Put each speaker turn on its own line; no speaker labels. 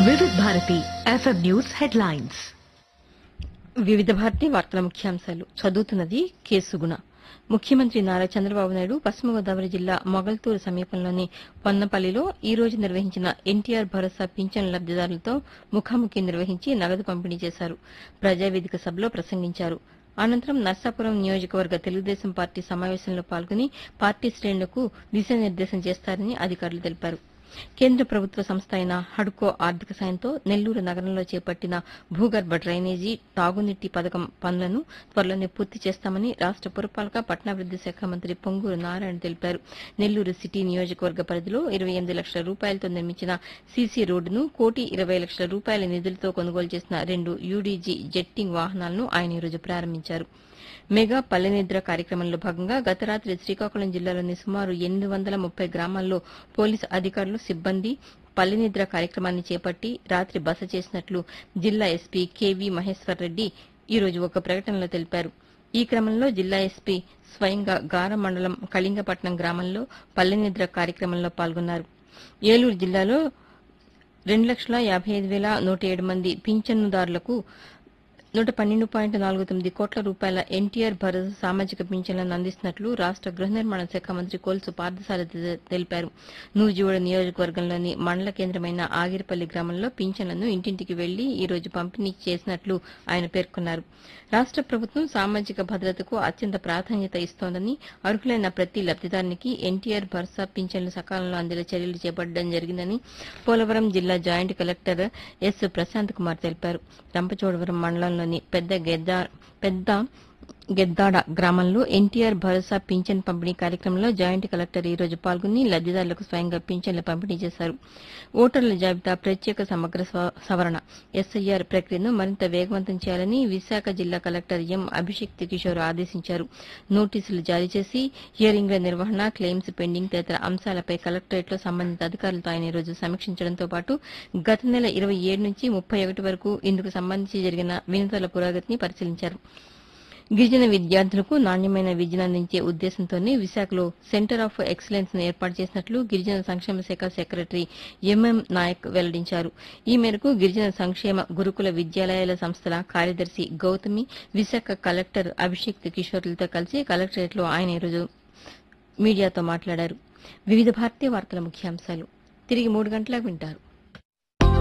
వివిధ Bharati FM news headlines
వివిధ భారతి వార్తల ముఖ్యాంశాలు చదువుతున్నది కేసుగుణ ముఖ్యమంత్రి నారా చంద్రబాబు నాయుడు పశ్చిమ గోదావరి జిల్లా మొగల్తూరు సమీపంలోని పొన్నపల్లిలో ఈ రోజు నిర్వహించిన ఎన్టీఆర్ భరోసా పింఛన్ లబ్దిదారులతో ముఖాముఖి నిర్వహించి నగదు పంపిణీ చేశారు ప్రజావేదిక సభలో ప్రసంగించారు అనంతరం నర్సాపురం నియోజకవర్గ తెలుగుదేశం పార్టీ సమావేశంలో పాల్గొని పార్టీ శ్రేణులకు దిశానిర్దేశం చేస్తారని అధికారులు తెలిపారు కేంద్ర ప్రభుత్వ సంస్థ అయిన హడ్కో ఆర్థిక సాయంతో నెల్లూరు నగరంలో చేపట్టిన భూగర్భ డ్రైనేజీ తాగునీటి పథకం పనులను త్వరలోనే పూర్తి చేస్తామని రాష్ట పురపాలక పట్టణాభివృద్ది శాఖ మంత్రి పొంగూరు నారాయణ తెలిపారు నెల్లూరు సిటీ నియోజకవర్గ పరిధిలో ఇరవై ఎనిమిది లక్షల రూపాయలతో నిర్మించిన సీసీ రోడ్డును కోటి ఇరవై లక్షల రూపాయల నిధులతో కొనుగోలు చేసిన రెండు యూడీజీ జెట్టింగ్ వాహనాలను ఆయన ఈరోజు ప్రారంభించారు మెగా పల్లె నిద్ర కార్యక్రమంలో భాగంగా గత రాత్రి శ్రీకాకుళం జిల్లాలోని సుమారు ఎనిమిది వందల ముప్పై గ్రామాల్లో పోలీసు అధికారులు సిబ్బంది పల్లె నిద్ర కార్యక్రమాన్ని చేపట్టి రాత్రి బస చేసినట్లు జిల్లా ఎస్పీ కెవి మహేశ్వర్ రెడ్డి ఈ రోజు ఒక ప్రకటనలో తెలిపారు ఈ క్రమంలో జిల్లా ఎస్పీ స్వయంగా గార మండలం కళింగపట్నం గ్రామంలో పల్లె నిద్ర కార్యక్రమంలో పాల్గొన్నారు ఏలూరు జిల్లాలో రెండు లక్షల యాభై ఐదు వేల నూట ఏడు మంది పింఛన్నుదారులకు నూట పన్నెండు పాయింట్ నాలుగు తొమ్మిది కోట్ల రూపాయల ఎన్టీఆర్ భరోసా సామాజిక పింఛన్లను అందిస్తున్నట్లు రాష్ట గృహ నిర్మాణ శాఖ మంత్రి కోల్సు పార్థసారథి తెలిపారు నూజివీడు నియోజకవర్గంలోని మండల కేంద్రమైన ఆగిరిపల్లి గ్రామంలో పింఛన్లను ఇంటింటికి వెళ్లి ఈ రోజు పంపిణీ చేసినట్లు ఆయన పేర్కొన్నారు రాష్ట ప్రభుత్వం సామాజిక భద్రతకు అత్యంత ప్రాధాన్యత ఇస్తోందని అర్హులైన ప్రతి లబ్దిదారునికి ఎన్టీఆర్ భరోసా పింఛన్లు సకాలంలో అందేలా చర్యలు చేపట్టడం జరిగిందని పోలవరం జిల్లా joint collector S Prashant Kumar తెలిపారు రంపచోడవరం మండలంలోని పెద్ద గెద్దా పెద్ద గెద్దాడ గ్రామంలో ఎన్టీఆర్ భరోసా పింఛన్ పంపిణీ కార్యక్రమంలో జాయింట్ కలెక్టర్ ఈ రోజు పాల్గొని లబ్దిదారులకు స్వయంగా పింఛన్లు పంపిణీ చేశారు ఓటర్ల జాబితా ప్రత్యేక సమగ్ర స్వ- సవరణ ఎస్ఐఆర్ ప్రక్రియను మరింత వేగవంతం చేయాలని విశాఖ జిల్లా కలెక్టర్ ఎం అభిషేక్ కిషోర్ ఆదేశించారు నోటీసులు జారీ చేసి హియరింగ్ల నిర్వహణ క్లెయిమ్స్ పెండింగ్ తదితర అంశాలపై కలెక్టరేట్లో సంబంధిత అధికారులతో ఆయన ఈ రోజు సమీక్షించడంతో పాటు గత నెల ఇరవై ఏడు నుంచి ముప్పై ఒకటి వరకు ఇందుకు సంబంధించి జరిగిన వినతుల పురోగతిని పరిశీలించారు గిరిజన విద్యార్థులకు నాణ్యమైన విద్యను అందించే ఉద్దేశంతోనే విశాఖలో సెంటర్ ఆఫ్ ఎక్సలెన్స్ ను ఏర్పాటు చేసినట్లు గిరిజన సంక్షేమ శాఖ సెక్రటరీ ఎంఎం నాయక్ వెల్లడించారు ఈ మేరకు గిరిజన సంక్షేమ గురుకుల విద్యాలయాల సంస్థల కార్యదర్శి గౌతమి విశాఖ కలెక్టర్ అభిషేక్ కిషోర్లతో కలిసి కలెక్టరేట్లో ఆయన ఈరోజు మీడియాతో మాట్లాడారు వివిధ భారతీయ వార్తల ముఖ్యాంశాలు తిరిగి మూడు గంటలకు వింటారు